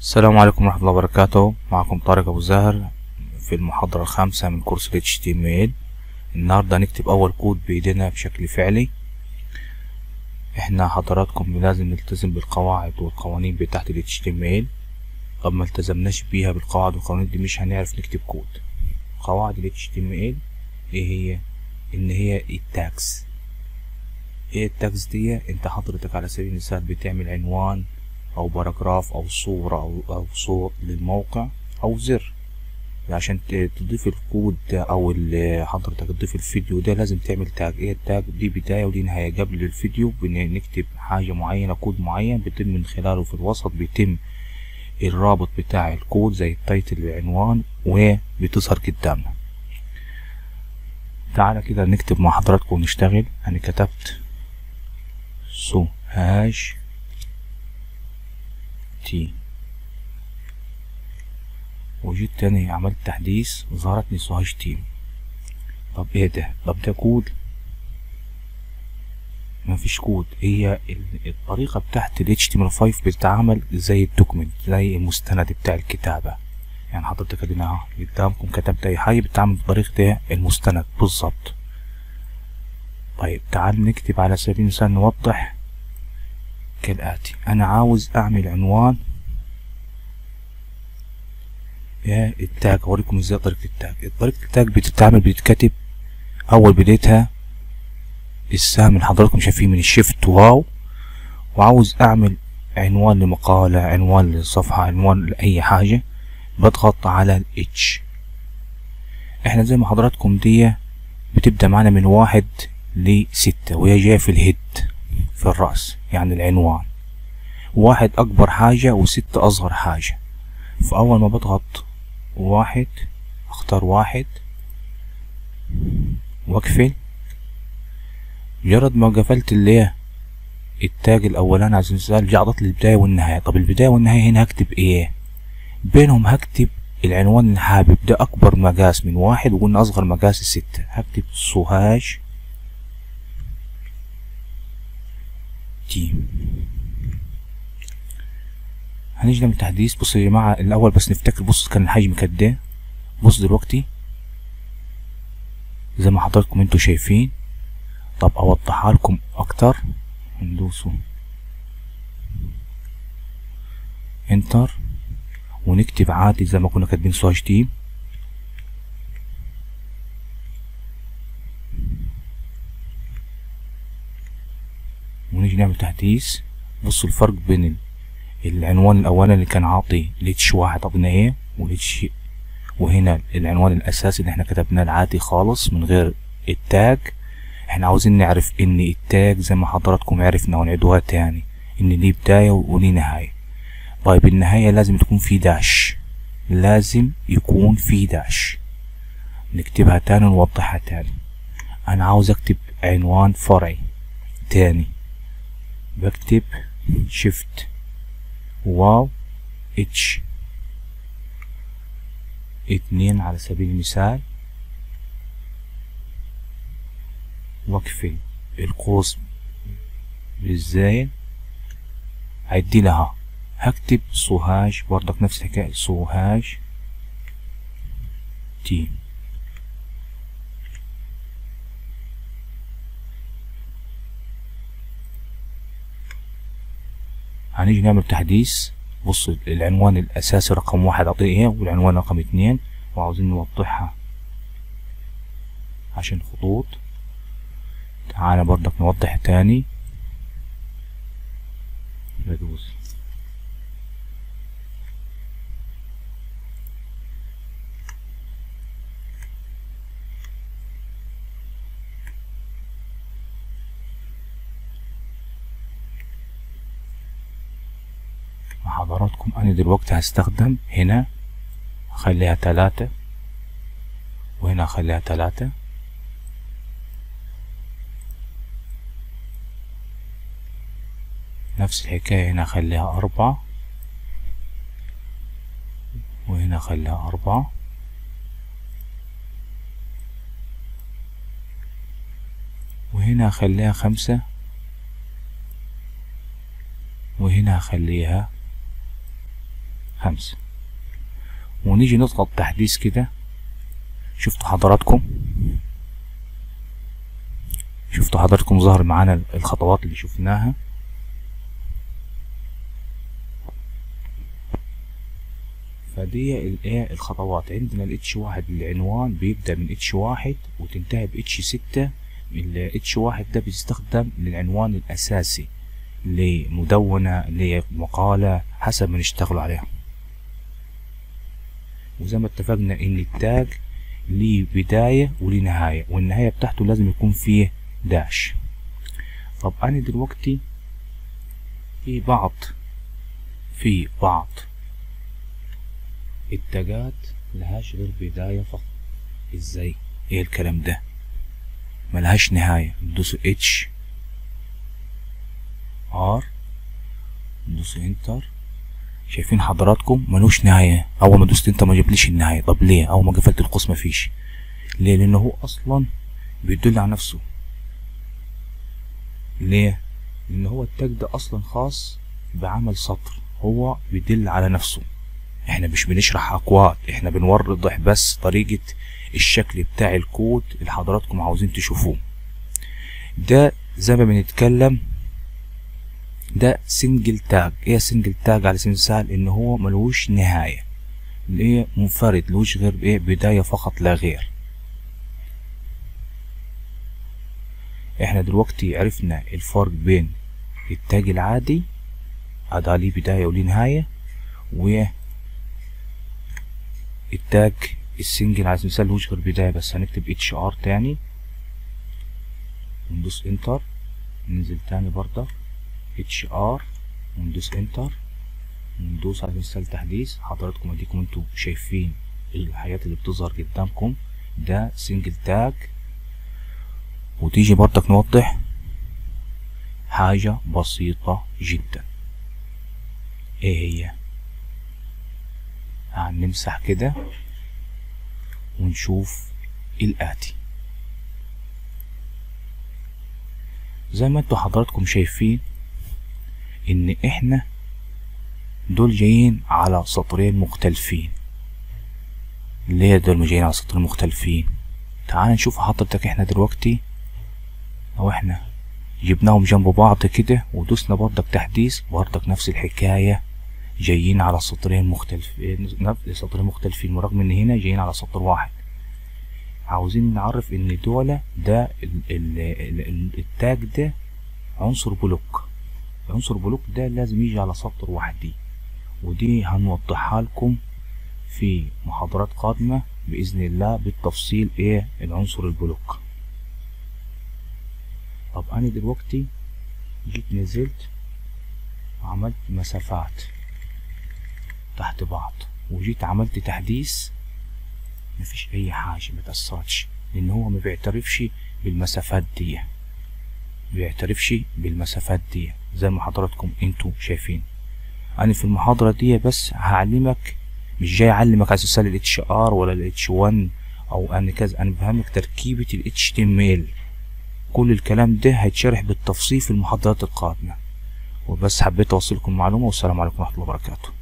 السلام عليكم ورحمة الله وبركاته معكم طارق أبو زاهر في المحاضرة الخامسة من كورس ال HTML النهاردة هنكتب أول كود بإيدينا بشكل فعلي احنا حضراتكم لازم نلتزم بالقواعد والقوانين بتاعت ال HTML طب ما التزمناش بيها بالقواعد والقوانين دي مش هنعرف نكتب كود قواعد ال HTML ايه هي ان هي التاكس ايه التاكس دي انت حضرتك على سبيل المثال بتعمل عنوان او باراجراف او صورة او, أو صوت للموقع او زر عشان تضيف الكود او حضرتك تضيف الفيديو ده لازم تعمل تاج ايه التاج دي بداية ودي نهاية قبل الفيديو بنكتب حاجة معينة كود معين بيتم من خلاله في الوسط بيتم الرابط بتاع الكود زي التايتل العنوان وبتظهر قدامنا تعالى كده نكتب مع حضراتكم ونشتغل انا كتبت سو هاش تي وجيت تاني عملت تحديث ظهرت لي سوهاج تيم طب ايه ده طب ده كود مفيش كود هي الطريقة بتاعت ال HTML5 بتتعامل زي الدوكمنت زي المستند بتاع الكتابة يعني حضرتك ادينا اهو قدامكم كتبت اي حاجة بتتعامل بطريقة المستند بالظبط طيب تعال نكتب على سبيل المثال نوضح كالآتي أنا عاوز أعمل عنوان يا التاج أوريكم إزاي طريقة التاج طريقة التاج بتتعمل بتتكتب أول بدايتها السهم اللي حضراتكم شايفين من الشيفت واو وعاوز أعمل عنوان لمقالة عنوان لصفحة عنوان لأي حاجة بضغط على الاتش احنا زي ما حضراتكم دي بتبدأ معانا من واحد لستة وهي جاية في الهيد في الرأس يعني العنوان واحد أكبر حاجة وستة أصغر حاجة فأول ما بضغط واحد أختار واحد وأقفل مجرد ما قفلت اللي هي التاج الأولاني على سبيل المثال جعضت لي البداية والنهاية طب البداية والنهاية هنا هكتب إيه بينهم هكتب العنوان اللي حابب ده أكبر مقاس من واحد وقلنا أصغر مقاس ستة هكتب سوهاج تيم هنيجي نعمل تحديث بصوا يا جماعة الأول بس نفتكر بص كان الحجم قد ايه بص دلوقتي زي ما حضراتكم انتوا شايفين طب أوضحها لكم أكتر ندوسوا انتر ونكتب عادي زي ما كنا كاتبين سواج تيم ونيجي نعمل تحديث بصوا الفرق بين العنوان الاولاني اللي كان عاطي ليتش واحد قضينا ايه وليتش وهنا العنوان الاساسي اللي احنا كتبناه العادي خالص من غير التاج احنا عاوزين نعرف ان التاج زي ما حضراتكم عرفنا ونعيدوها تاني ان ليه بداية وليه نهاية طيب النهاية لازم تكون في داش لازم يكون في داش نكتبها تاني ونوضحها تاني انا عاوز اكتب عنوان فرعي تاني بكتب شيفت واو اتش اتنين على سبيل المثال واقفل القوس بالزايد هيدي لها هكتب سوهاج برضك نفس الحكاية سوهاج تيم هنيجي نعمل تحديث بص العنوان الأساسي رقم واحد أعطيه إيه والعنوان رقم اتنين وعاوزين نوضحها عشان خطوط تعالى برضك نوضح تاني بدوس حضراتكم انا دلوقتي هستخدم هنا اخليها تلاتة وهنا اخليها تلاتة نفس الحكاية هنا اخليها اربعة وهنا اخليها اربعة وهنا اخليها خمسة وهنا هخليها خمسة ونيجي نضغط تحديث كده شفتوا حضراتكم شفتوا حضراتكم ظهر معانا الخطوات اللي شفناها فدي الايه الخطوات عندنا الاتش واحد العنوان بيبدأ من اتش واحد وتنتهي باتش ستة الاتش واحد ده بيستخدم للعنوان الأساسي لمدونة لمقالة حسب ما نشتغلوا عليها وزي ما اتفقنا ان التاج ليه بداية وليه نهاية والنهاية بتاعته لازم يكون فيه داش طب انا دلوقتي في بعض في بعض التاجات ملهاش غير بداية فقط ازاي ايه الكلام ده ملهاش نهاية ندوس اتش ار ندوس انتر شايفين حضراتكم ملوش نهاية اول ما دوست انت ما جابليش النهاية طب ليه اول ما قفلت القوس مفيش ليه لان هو اصلا بيدل على نفسه ليه لان هو التاج ده اصلا خاص بعمل سطر هو بيدل على نفسه احنا مش بنشرح اكواد احنا بنوضح بس طريقة الشكل بتاع الكود اللي حضراتكم عاوزين تشوفوه ده زي ما بنتكلم ده سنجل تاج ايه سنجل تاج على سبيل المثال ان هو ملوش نهاية اللي هي منفرد ملوش غير ايه بداية فقط لا غير احنا دلوقتي عرفنا الفرق بين التاج العادي هذا ليه بداية وليه نهاية و التاج السنجل على سبيل المثال ملوش غير بداية بس هنكتب اتش ار تاني وندوس انتر ننزل تاني برضه اتش ار وندوس انتر وندوس على مثال تحديث حضراتكم اديكم انتوا شايفين الحاجات اللي بتظهر قدامكم ده سنجل تاج وتيجي برضك نوضح حاجة بسيطة جدا ايه هي هنمسح كده ونشوف الآتي زي ما انتوا حضراتكم شايفين ان احنا دول جايين على سطرين مختلفين ليه دول جايين على سطرين مختلفين تعال نشوف حضرتك احنا دلوقتي لو احنا جبناهم جنب بعض كده ودوسنا برضك تحديث برضك نفس الحكاية جايين على سطرين مختلفين سطرين مختلفين ورغم ان هنا جايين على سطر واحد عاوزين نعرف ان دول ده ال ال ال التاج ده عنصر بلوك عنصر بلوك ده لازم يجي على سطر وحدي ودي هنوضحها لكم في محاضرات قادمة بإذن الله بالتفصيل ايه العنصر البلوك طب انا دلوقتي جيت نزلت وعملت مسافات تحت بعض وجيت عملت تحديث مفيش اي حاجة متأثرتش لان هو ما بيعترفش بالمسافات دي بيعترفش بالمسافات دي زي ما حضراتكم انتوا شايفين انا في المحاضرة دي بس هعلمك مش جاي اعلمك على اساس الاتش ار ولا الاتش 1 او انا كذا انا بفهمك تركيبة الاتش تي ام ال كل الكلام ده هيتشرح بالتفصيل في المحاضرات القادمة وبس حبيت اوصلكم معلومة والسلام عليكم ورحمة الله وبركاته